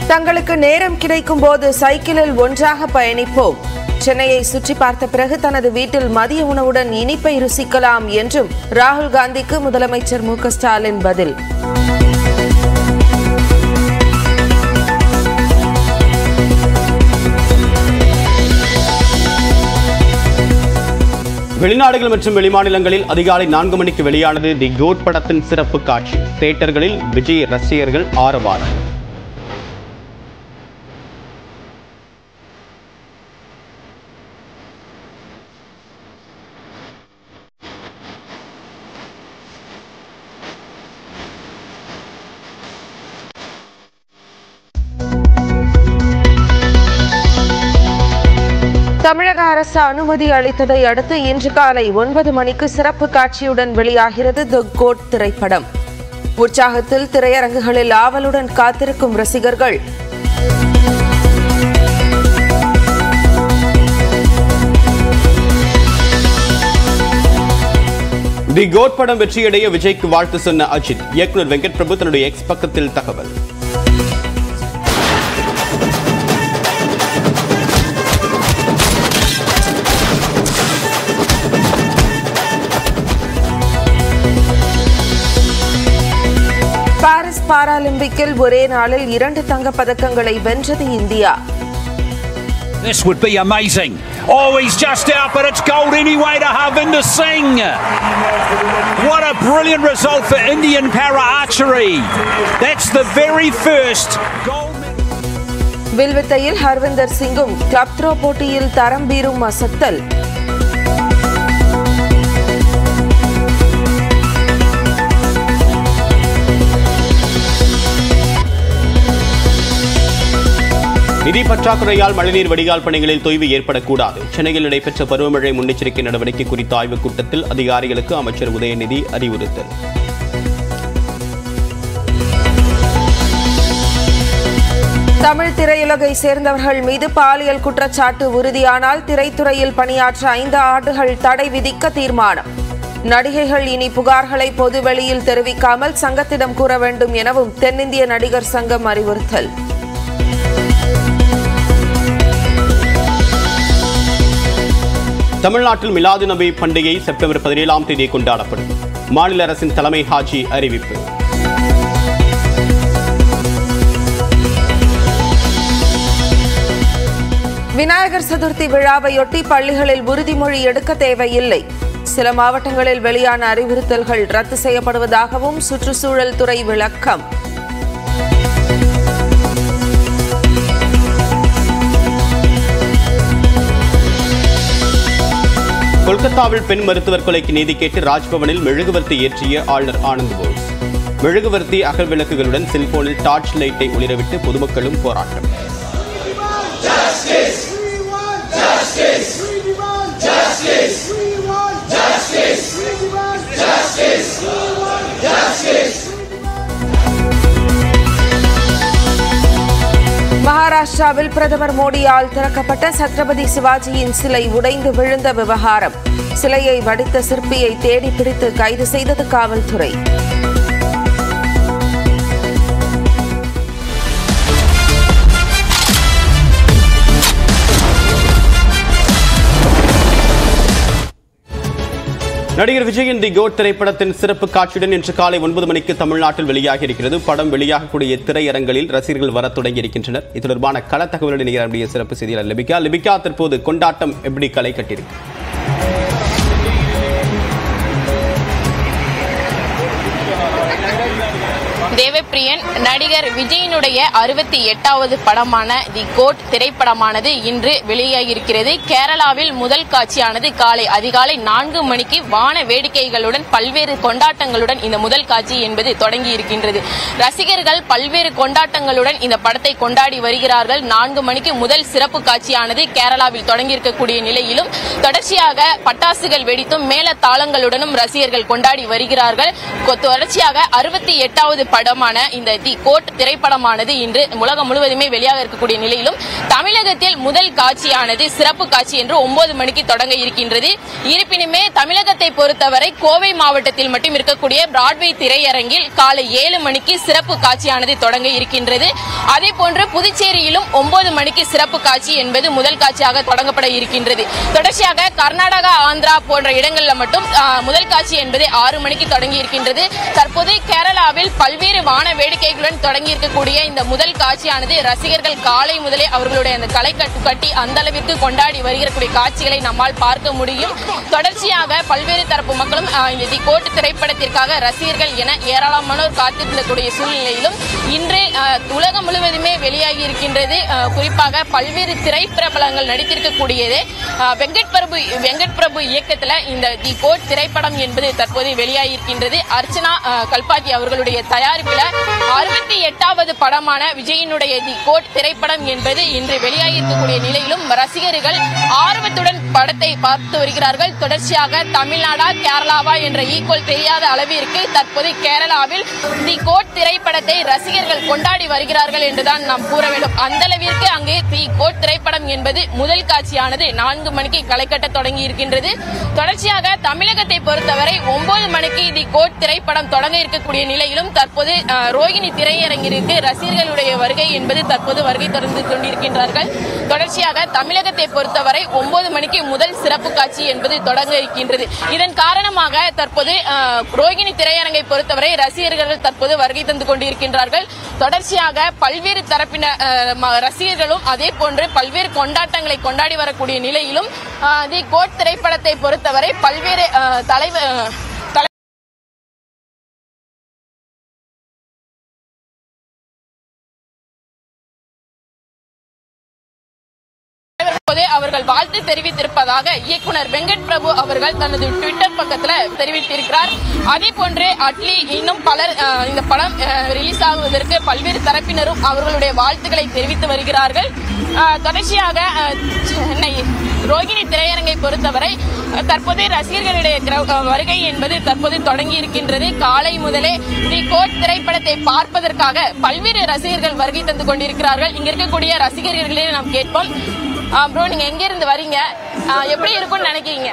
தங்களுக்கு நேரம் கிடைக்கும் போது சைக்கிளில் ஒன்றாக பயணிப்போம் சென்னையை சுற்றி பார்த்த பிறகு தனது வீட்டில் மதிய உணவுடன் இனிப்பை ருசிக்கலாம் என்றும் ராகுல் காந்திக்கு முதலமைச்சர் மு க ஸ்டாலின் பதில் வெளிநாடுகள் மற்றும் வெளிமாநிலங்களில் அதிகாலை நான்கு மணிக்கு வெளியானது தி கோட் படத்தின் சிறப்பு காட்சி தியேட்டர்களில் விஜய் ரசிகர்கள் ஆரவாரம் தமிழக அரசு அனுமதி அளித்ததை அடுத்து இன்று காலை ஒன்பது மணிக்கு சிறப்பு காட்சியுடன் வெளியாகிறது தி கோட் திரைப்படம் உற்சாகத்தில் திரையரங்குகளில் ஆவலுடன் காத்திருக்கும் ரசிகர்கள் தி கோட் படம் வெற்றியடைய விஜய்க்கு வாழ்த்து சொன்ன அஜித் இயக்குனர் வெங்கட் பிரபு தன்னுடைய எக்ஸ் பக்கத்தில் தகவல் பாரிஸ் பாராலிம்பிக்கில் ஒரே நாளில் இரண்டு தங்கப் பதக்கங்களை வென்றது India This would be amazing. Oh, he's just out, but it's gold anyway to Harvinder Singh. What a brilliant result for Indian para archery. That's the very first gold medal. வில்வித்தையில் ஹர்விந்தர் சிங்கும் club throw போட்டியில் தரம் பீரும் அசத்தல் நிதி பற்றாக்குறையால் மழைநீர் வடிகால் பணிகளில் தொய்வு ஏற்படக்கூடாது சென்னையில் நடைபெற்ற பருவமழை முன்னெச்சரிக்கை நடவடிக்கை குறித்த ஆய்வுக் கூட்டத்தில் அதிகாரிகளுக்கு அமைச்சர் உதயநிதி அறிவுறுத்தல் தமிழ் திரையுலகை சேர்ந்தவர்கள் மீது பாலியல் குற்றச்சாட்டு உறுதியானால் திரைத்துறையில் பணியாற்ற ஐந்து ஆண்டுகள் தடை விதிக்க தீர்மானம் நடிகைகள் இனி புகார்களை பொதுவெளியில் தெரிவிக்காமல் சங்கத்திடம் கூற வேண்டும் எனவும் தென்னிந்திய நடிகர் சங்கம் அறிவுறுத்தல் தமிழ்நாட்டில் மிலாது நபி பண்டிகை செப்டம்பர் பதினேழாம் தேதி கொண்டாடப்படும் மாநில அரசின் தலைமை ஹாஜி அறிவிப்பு விநாயகர் சதுர்த்தி விழாவையொட்டி பள்ளிகளில் உறுதிமொழி எடுக்க தேவையில்லை சில மாவட்டங்களில் வெளியான அறிவுறுத்தல்கள் ரத்து செய்யப்படுவதாகவும் சுற்றுச்சூழல் துறை விளக்கம் கொல்கத்தாவில் பெண் மருத்துவர் கொலைக்கு நீதி கேட்டு ராஜ்பவனில் மெழுகுவர்த்தி ஏற்றிய ஆளுநர் ஆனந்த் போஸ் மெழுகுவர்த்தி அகல் விளக்குகளுடன் செல்போனில் டார்ச் லைட்டை ஒளிரவிட்டு பொதுமக்களும் போராட்டம் We want justice. We demand justice. We want justice. We demand justice. We want justice. மகாராஷ்டிராவில் பிரதமர் மோடியால் திறக்கப்பட்ட சத்ரபதி சிவாஜியின் சிலை உடைந்து விழுந்த விவகாரம் சிலையை வடித்த சிற்பியை தேடி பிடித்து கைது செய்தது காவல்துறை நடிகர் விஜயின் தி கோட் திரைப்படத்தின் சிறப்பு காட்சியுடன் இன்று காலை ஒன்பது மணிக்கு தமிழ்நாட்டில் வெளியாகி இருக்கிறது படம் வெளியாகக்கூடிய திரையரங்களில் ரசிகர்கள் வரத் தொடங்கி இருக்கின்றனர் இது தொடர்பான கள தகவலுடன் நிகழக்கூடிய சிறப்பு செய்தியாளர் லிபிகா லிபிகா தற்போது கொண்டாட்டம் எப்படி களை கட்டியிருக்கு தேவப்பிரியன் நடிகர் விஜயினுடைய அறுபத்தி எட்டாவது படமான தி கோட் திரைப்படமானது இன்று வெளியாகியிருக்கிறது கேரளாவில் முதல் காட்சியானது காலை அதிகாலை நான்கு மணிக்கு வான வேடிக்கைகளுடன் பல்வேறு கொண்டாட்டங்களுடன் இந்த முதல் காட்சி என்பது தொடங்கி இருக்கின்றது ரசிகர்கள் பல்வேறு கொண்டாட்டங்களுடன் இந்த படத்தை கொண்டாடி வருகிறார்கள் நான்கு மணிக்கு முதல் சிறப்பு காட்சியானது கேரளாவில் தொடங்கி இருக்கக்கூடிய நிலையிலும் தொடர்ச்சியாக பட்டாசுகள் வெடித்தும் மேல தாளங்களுடனும் ரசிகர்கள் கொண்டாடி வருகிறார்கள் கொ- தொடர்ச்சியாக அறுபத்தி எட்டாவது பட படமான இந்த தி கோட் திரைப்படமானது இன்று உலகம் முழுவதுமே வெளியாக இருக்கக்கூடிய நிலையிலும் தமிழகத்தில் முதல் காட்சியானது சிறப்பு காட்சி என்று ஒன்பது மணிக்கு தொடங்க இருக்கின்றது இருப்பினுமே தமிழகத்தை பொறுத்தவரை கோவை மாவட்டத்தில் மட்டும் இருக்கக்கூடிய பிராட்வே திரையரங்கில் காலை ஏழு மணிக்கு சிறப்பு காட்சியானது தொடங்க இருக்கின்றது அதே போன்று புதுச்சேரியிலும் ஒன்பது மணிக்கு சிறப்பு காட்சி என்பது முதல் காட்சியாக தொடங்கப்பட இருக்கின்றது தொடர்ச்சியாக கர்நாடகா ஆந்திரா போன்ற இடங்களில் மட்டும் ஆ, முதல் காட்சி என்பது ஆறு மணிக்கு தொடங்கி இருக்கின்றது தற்போது கேரளாவில் பல்வேறு வான வேடிக்கைகளுடன் தொடங்கி இருக்கக்கூடிய இந்த முதல் காட்சியானது ரசிகர்கள் காலை முதலே அவர்களுடைய அந்த களை கட்டு கட்டி அந்த அளவிற்கு கொண்டாடி வருகிறக்கூடிய காட்சிகளை நம்மால் பார்க்க முடியும் தொடர்ச்சியாக பல்வேறு தரப்பு மக்களும் ஆ, இந்த தி கோட் திரைப்படத்திற்காக ரசிகர்கள் என ஏராளமானோர் காத்திருந்தக்கூடிய சூழ்நிலையிலும் இன்று ஆ, உலகம் முழுவதுமே வெளியாகி இருக்கின்றது ஆ, குறிப்பாக பல்வேறு திரைப்பிரபலங்கள் நடித்திருக்கக்கூடியது ஆ, வெங்கட் பிரபு வெங்கட் பிரபு இயக்கத்துல இந்த தி கோட் திரைப்படம் என்பது தற்போது வெளியாகி இருக்கின்றது அர்ச்சனா ஆ, கல்பாத்தி அவர்களுடைய தயாரிப்பில் அறுபத்தி எட்டாவது படமான விஜயினுடைய தி கோட் திரைப்படம் என்பது இன்று வெளியாகி இருக்கக்கூடிய நிலையிலும் ரசிகர்கள் ஆர்வத்துடன் படத்தை பார்த்து வருகிறார்கள் தொடர்ச்சியாக தமிழ்நாடா கேரளாவா என்ற ஈக்குவல் தெரியாத அளவிற்கு தற்போது கேரளாவில் தி கோட் திரைப்படத்தை ரசிகர்கள் கொண்டாடி வருகிறார்கள் என்றுதான் நாம் கூற வேண்டும் அந்த அளவிற்கு அங்கே தி கோட் திரைப்படம் என்பது முதல் காட்சியானது நான்கு மணிக்கு களைக்கட்ட தொடங்கி இருக்கின்றது தொடர்ச்சியாக தமிழகத்தை பொறுத்தவரை ஒன்பது மணிக்கு தி கோட் திரைப்படம் தொடங்க இருக்கக்கூடிய நிலையிலும் தற்போது அஹ், ரோகிணி திரையரங்கிற்கு ரசிகர்களுடைய வருகை என்பது தற்போது வருகை தொடர்ந்து கொண்டிருக்கின்றார்கள் தொடர்ச்சியாக தமிழகத்தை பொறுத்தவரை ஒன்பது மணிக்கு முதல் சிறப்பு காட்சி என்பது தொடங்க இருக்கின்றது இதன் காரணமாக தற்போது அஹ், ரோகிணி திரையரங்கை பொறுத்தவரை ரசிகர்கள் தற்போது வருகை தந்து கொண்டிருக்கின்றார்கள் தொடர்ச்சியாக பல்வேறு தரப்பின அஹ், ம- ரசிகர்களும் அதே போன்று பல்வேறு கொண்டாட்டங்களை கொண்டாடி வரக்கூடிய நிலையிலும் அஹ், தி கோட் திரைப்படத்தை பொறுத்தவரை பல்வேறு அஹ், தலைவர் அஹ், தலை- தற்போது அவர்கள் வாழ்த்து தெரிவித்திருப்பதாக இயக்குனர் வெங்கட் பிரபு அவர்கள் தனது ட்விட்டர் பக்கத்துல தெரிவித்திருக்கிறார் அதே போன்று அட்லி இன்னும் பலர் அஹ், இந்த படம் ரிலீஸ் ஆகுவதற்கு பல்வேறு தரப்பினரும் அவர்களுடைய வாழ்த்துக்களை தெரிவித்து வருகிறார்கள் அஹ், தொடர்ச்சியாக அஹ், சென்னை ரோகிணி திரையரங்கை பொறுத்தவரை அஹ், தற்போது ரசிகர்களுடைய கிரௌ- அஹ், வருகை என்பது தற்போது தொடங்கி இருக்கின்றது காலை முதலே தி கோட் திரைப்படத்தை பார்ப்பதற்காக பல்வேறு ரசிகர்கள் வருகை தந்து கொண்டிருக்கிறார்கள் இங்க இருக்கக்கூடிய ரசிகர்களே நாம் கேட்போம் ப்ரோ நீங்க எங்க இருந்து வரீங்க ஆ, எப்படி இருக்கும்னு நினைக்கிறீங்க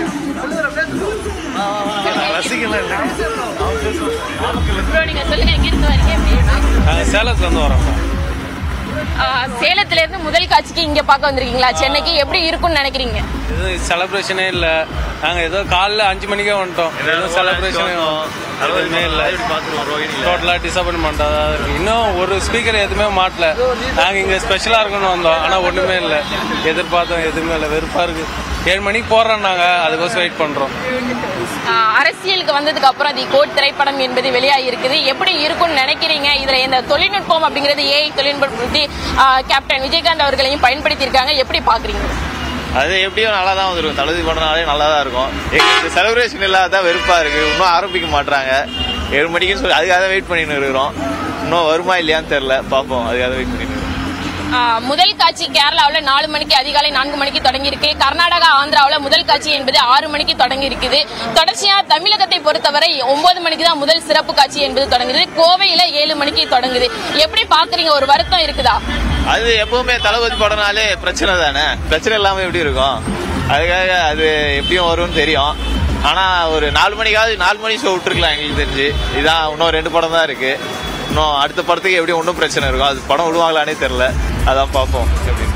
ப்ரோ நீங்க சொல்லுங்க எங்க இருந்து வரீங்க எப்படி இருக்கு? நாங்கள் சேலத்துலேருந்து வரோம் ஆ, சேலத்துல இருந்து முதல் காட்சிக்கு இங்க பார்க்க வந்திருக்கீங்களா சென்னைக்கு எப்படி இருக்கும்னு நினைக்கிறீங்க இது செலிப்ரேஷனே இல்லை நாங்கள் ஏதோ காலைல அஞ்சு மணிக்கே வந்துட்டோம் எதுவும் செலிப்ரேஷனே எதுவுமே இல்லை டோட்டலாக டிசப்பாயின்மெண்ட்டாக தான் இருக்குது இன்னும் ஒரு ஸ்பீக்கர் எதுவுமே மாட்டல நாங்கள் இங்கே ஸ்பெஷலாக இருக்கணும்னு வந்தோம் ஆனால் ஒன்றுமே இல்லை எதிர்பார்த்தோம் எதுவுமே இல்லை வெறுப்பாக இருக்குது ஏழு மணிக்கு போடுறோம் நாங்கள் அதுக்கோசம் வெயிட் பண்ணுறோம் ஆ, அரசியலுக்கு வந்ததுக்கு அப்புறம் தி கோட் திரைப்படம் என்பது வெளியாகி இருக்குது எப்படி இருக்கும்னு நினைக்கிறீங்க இதுல இந்த தொழில்நுட்பம் அப்படிங்கிறது ஏஐ தொழில்நுட்பத்தை ஆ, கேப்டன் விஜயகாந்த் அவர்களையும் பயன்படுத்தி இருக்காங்க எப்படி பாக்குறீங்க அது எப்படியும் நல்லா தான் வந்துருக்கும் தளபதி படம்னாலே நல்லா தான் இருக்கும் எங்களுக்கு செலிப்ரேஷன் இல்லாத வெறுப்பா இருக்கு இன்னும் ஆரம்பிக்க மாட்றாங்க ஏழு மணிக்குன்னு சொல்லி அதுக்காக தான் வெயிட் பண்ணிட்டு இருக்கிறோம் இன்னும் வருமா இல்லையான்னு தெரியல பார்ப்போம் அதுக்காக வெயிட் பண்ணிட்டு இருக்கோம் ஆ, முதல் காட்சி கேரளாவில் நாலு மணிக்கு அதிகாலை நான்கு மணிக்கு தொடங்கி இருக்கு கர்நாடகா ஆந்திராவில் முதல் காட்சி என்பது ஆறு மணிக்கு தொடங்கி இருக்குது தொடர்ச்சியா தமிழகத்தை பொறுத்தவரை ஒன்பது மணிக்கு தான் முதல் சிறப்பு காட்சி என்பது தொடங்குது கோவையில ஏழு மணிக்கு தொடங்குது எப்படி பாக்குறீங்க ஒரு வருத்தம் இருக்குதா அது எப்பவுமே தளபதி படம்னாலே பிரச்சனை தானே பிரச்சனை இல்லாம எப்படி இருக்கும் அதுக்காக அது எப்படியும் வரும்னு தெரியும் ஆனா ஒரு நாலு மணிக்காவது நாலு மணி ஷோ விட்டுருக்கலாம் எங்களுக்கு தெரிஞ்சு இதான் இன்னும் ரெண்டு படம் தான் இருக்கு இன்னும் அடுத்த படத்துக்கு எப்படியும் ஒன்றும் பிரச்சனை இருக்கும் அது படம் விடுவாங்களானே தெரில அதான் பார்ப்போம் எப்படின்னு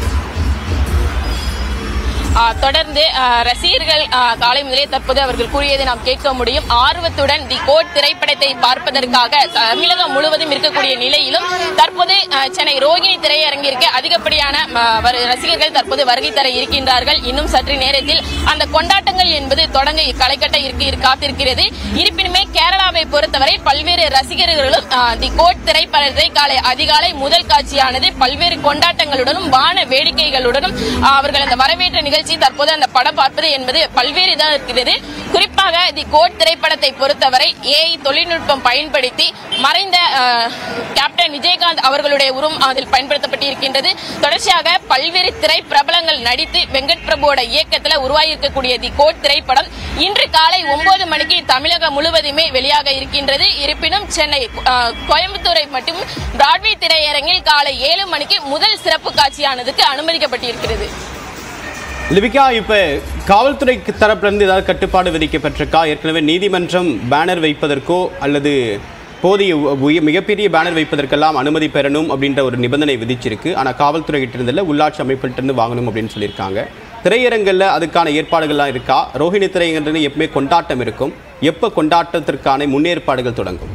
ஆ, தொடர்ந்து ஆ, ரசிகர்கள் ஆ, காலை முதலே தற்போது அவர்கள் கூறியதை நாம் கேட்க முடியும் ஆர்வத்துடன் தி கோட் திரைப்படத்தை பார்ப்பதற்காக தமிழகம் முழுவதும் இருக்கக்கூடிய நிலையிலும் தற்போது ஆ, சென்னை ரோகிணி திரையரங்கிற்கு அதிகப்படியான ஆ, வரு- ரசிகர்கள் தற்போது வருகை தர இருக்கின்றார்கள் இன்னும் சற்று நேரத்தில் அந்த கொண்டாட்டங்கள் என்பது தொடங்க களைக்கட்ட இருக்கு இரு- காத்திருக்கிறது இருப்பினுமே கேரளாவை பொறுத்தவரை பல்வேறு ரசிகர்களும் ஆ, தி கோட் திரைப்படத்தை காலை அதிகாலை முதல் காட்சியானது பல்வேறு கொண்டாட்டங்களுடனும் வான வேடிக்கைகளுடனும் ஆ, அவர்கள் அந்த வரவேற்ற நிகழ்ச்சி காட்சி தற்போது அந்த படம் பார்ப்பது என்பது பல்வேறு இதாக இருக்கிறது குறிப்பாக தி கோட் திரைப்படத்தை பொறுத்தவரை ஏஐ தொழில்நுட்பம் பயன்படுத்தி மறைந்த அஹ், கேப்டன் விஜயகாந்த் அவர்களுடைய உருவம் அதில் பயன்படுத்தப்பட்டிருக்கின்றது தொடர்ச்சியாக பல்வேறு திரை பிரபலங்கள் நடித்து வெங்கட் பிரபுவோட இயக்கத்தில் உருவாகியிருக்கக்கூடிய தி கோட் திரைப்படம் இன்று காலை ஒன்பது மணிக்கு தமிழகம் முழுவதுமே வெளியாக இருக்கின்றது இருப்பினும் சென்னை அஹ், கோயம்புத்தூரை மட்டும் பிராட்வே திரையரங்கில் காலை ஏழு மணிக்கு முதல் சிறப்பு காட்சியானதுக்கு அனுமதிக்கப்பட்டிருக்கிறது லிபிகா இப்ப காவல்துறை தரப்பிலிருந்து ஏதாவது கட்டுப்பாடு விதிக்கப்பட்டிருக்கா ஏற்கனவே நீதிமன்றம் பேனர் வைப்பதற்கோ அல்லது போதிய உ- உய- மிகப்பெரிய பேனர் வைப்பதற்கெல்லாம் அனுமதி பெறணும் அப்படின்ற ஒரு நிபந்தனை விதிச்சிருக்கு ஆனா காவல்துறை கிட்ட இருந்தில்ல உள்ளாட்சி அமைப்புகிட்ட இருந்து வாங்கணும் அப்படின்னு சொல்லியிருக்காங்க திரையரங்கல்ல அதுக்கான ஏற்பாடுகள்லாம் இருக்கா ரோஹிணி திரையரங்கு எப்பவுமே கொண்டாட்டம் இருக்கும் எப்ப கொண்டாட்டத்திற்கான முன்னேற்பாடுகள் தொடங்கும்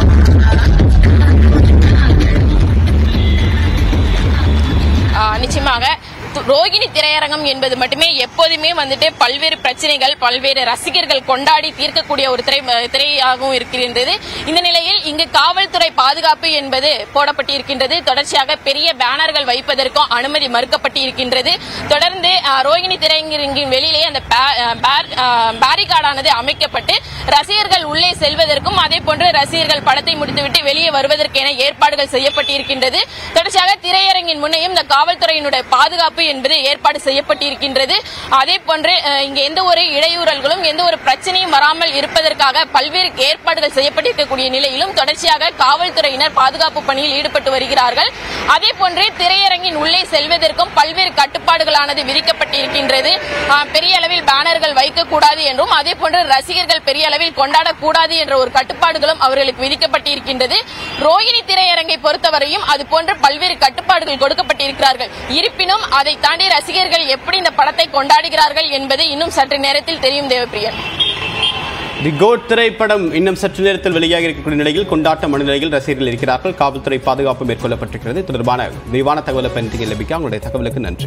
ஆஹ் நிச்சயமாக து- ரோகிணி திரையரங்கம் என்பது மட்டுமே எப்போதுமே வந்துட்டு பல்வேறு பிரச்சனைகள் பல்வேறு ரசிகர்கள் கொண்டாடி தீர்க்கக்கூடிய ஒரு திரை திரையாகவும் இருக்கின்றது இந்த நிலையில் இங்கு காவல்துறை பாதுகாப்பு என்பது போடப்பட்டிருக்கின்றது தொடர்ச்சியாக பெரிய பேனர்கள் வைப்பதற்கும் அனுமதி மறுக்கப்பட்டிருக்கின்றது தொடர்ந்து ஆஹ், ரோகிணி திரையரங்கின் வெளியிலே அந்த பே- ஆஹ், பேர்- ஆஹ், பேரிகார்டானது அமைக்கப்பட்டு ரசிகர்கள் உள்ளே செல்வதற்கும் அதே போன்று ரசிகர்கள் படத்தை முடித்துவிட்டு வெளியே வருவதற்கென ஏற்பாடுகள் செய்யப்பட்டிருக்கின்றது தொடர்ச்சியாக திரையரங்கின் முன்னையும் இந்த காவல்துறையினுடைய பாதுகாப்பு என்பது ஏற்பாடு செய்யப்பட்டிருக்கின்றது அதே போன்று அஹ், இங்க எந்த ஒரு இடையூறல்களும் எந்த ஒரு பிரச்சனையும் வராமல் இருப்பதற்காக பல்வேறு ஏற்பாடுகள் செய்யப்பட்டிருக்கக்கூடிய நிலையிலும் தொடர்ச்சியாக காவல்துறையினர் பாதுகாப்பு பணியில் ஈடுபட்டு வருகிறார்கள் அதே போன்று திரையரங்கின் உள்ளே செல்வதற்கும் பல்வேறு கட்டுப்பாடுகளானது விதிக்கப்பட்டிருக்கின்றது அஹ், பெரிய அளவில் பேனர்கள் வைக்கக்கூடாது என்றும் அதே போன்று ரசிகர்கள் பெரிய அளவில் கொண்டாடக்கூடாது என்ற ஒரு கட்டுப்பாடுகளும் அவர்களுக்கு விதிக்கப்பட்டிருக்கின்றது ரோகிணி திரையரங்கை பொறுத்தவரையும் அது போன்ற பல்வேறு கட்டுப்பாடுகள் கொடுக்கப்பட்டிருக்கிறார்கள் இருப்பினும் அதை தாண்டி ரசிகர்கள் எப்படி இந்த படத்தை கொண்டாடுகிறார்கள் என்பது இன்னும் சற்று நேரத்தில் தெரியும் தேவப்பிரியன் தி கோட் திரைப்படம் இன்னும் சற்று நேரத்தில் வெளியாக இருக்கக்கூடிய நிலையில் கொண்டாட்ட மனநிலையில் ரசிகர்கள் இருக்கிறார்கள் காவல்துறை பாதுகாப்பு மேற்கொள்ளப்பட்டிருக்கிறது இது தொடர்பான விரிவான தகவலை பயன்படுத்தி லபிக்க உங்களுடைய தகவலுக்கு நன்றி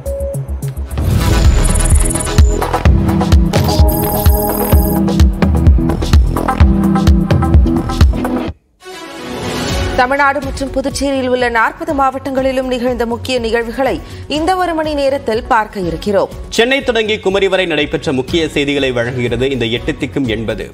தமிழ்நாடு மற்றும் புதுச்சேரியில் உள்ள நாற்பது மாவட்டங்களிலும் நிகழ்ந்த முக்கிய நிகழ்வுகளை இந்த ஒரு மணி நேரத்தில் பார்க்க இருக்கிறோம் சென்னை தொடங்கி குமரி வரை நடைபெற்ற முக்கிய செய்திகளை வழங்குகிறது இந்த எட்டு திக்கும் எண்பது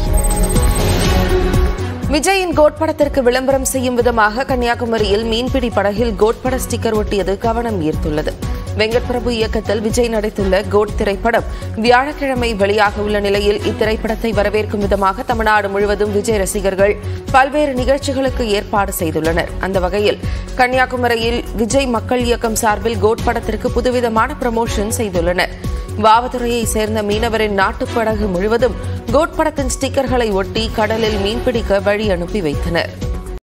விஜயின் கோட் படத்திற்கு விளம்பரம் செய்யும் விதமாக கன்னியாகுமரியில் மீன்பிடி படகில் கோட் பட ஸ்டிக்கர் ஒட்டியது கவனம் ஈர்த்துள்ளது வெங்கட் பிரபு இயக்கத்தில் விஜய் நடித்துள்ள கோட் திரைப்படம் வியாழக்கிழமை வெளியாக உள்ள நிலையில் இத்திரைப்படத்தை வரவேற்கும் விதமாக தமிழ்நாடு முழுவதும் விஜய் ரசிகர்கள் பல்வேறு நிகழ்ச்சிகளுக்கு ஏற்பாடு செய்துள்ளனர் அந்த வகையில் கன்னியாகுமரியில் விஜய் மக்கள் இயக்கம் சார்பில் கோட் படத்திற்கு புதுவிதமான ப்ரமோஷன் செய்துள்ளனர் வாவதுறையை சேர்ந்த மீனவரின் நாட்டுப்படகு முழுவதும் கோட் படத்தின் ஸ்டிக்கர்களை ஒட்டி கடலில் மீன்பிடிக்க வழி அனுப்பி வைத்தனர்